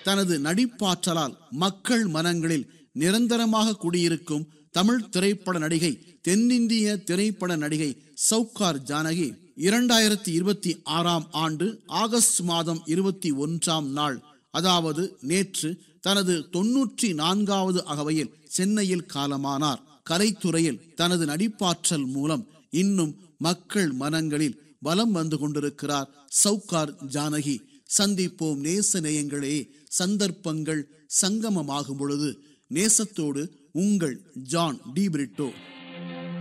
தனது நடிப்பாற்றலால் மக்கள் மனங்களில் நிரந்தரமாக குடியிருக்கும் தமிழ் திரைப்பட நடிகை தென்னிந்திய திரைப்பட நடிகை சவுகார் ஜானகி இரண்டாயிரத்தி இருபத்தி ஆறாம் ஆண்டு ஆகஸ்ட் மாதம் இருபத்தி ஒன்றாம் நாள் அதாவது நேற்று தனது தொன்னூற்றி நான்காவது அகவையில் சென்னையில் காலமானார் கலைத்துறையில் தனது நடிப்பாற்றல் மூலம் இன்னும் மக்கள் மனங்களில் பலம் வந்து கொண்டிருக்கிறார் சவுகார் ஜானகி சந்திப்போம் நேச நேயங்களே சந்தர்ப்பங்கள் சங்கமமாகும் பொழுது நேசத்தோடு உங்கள் ஜான் டி பிரிட்டோ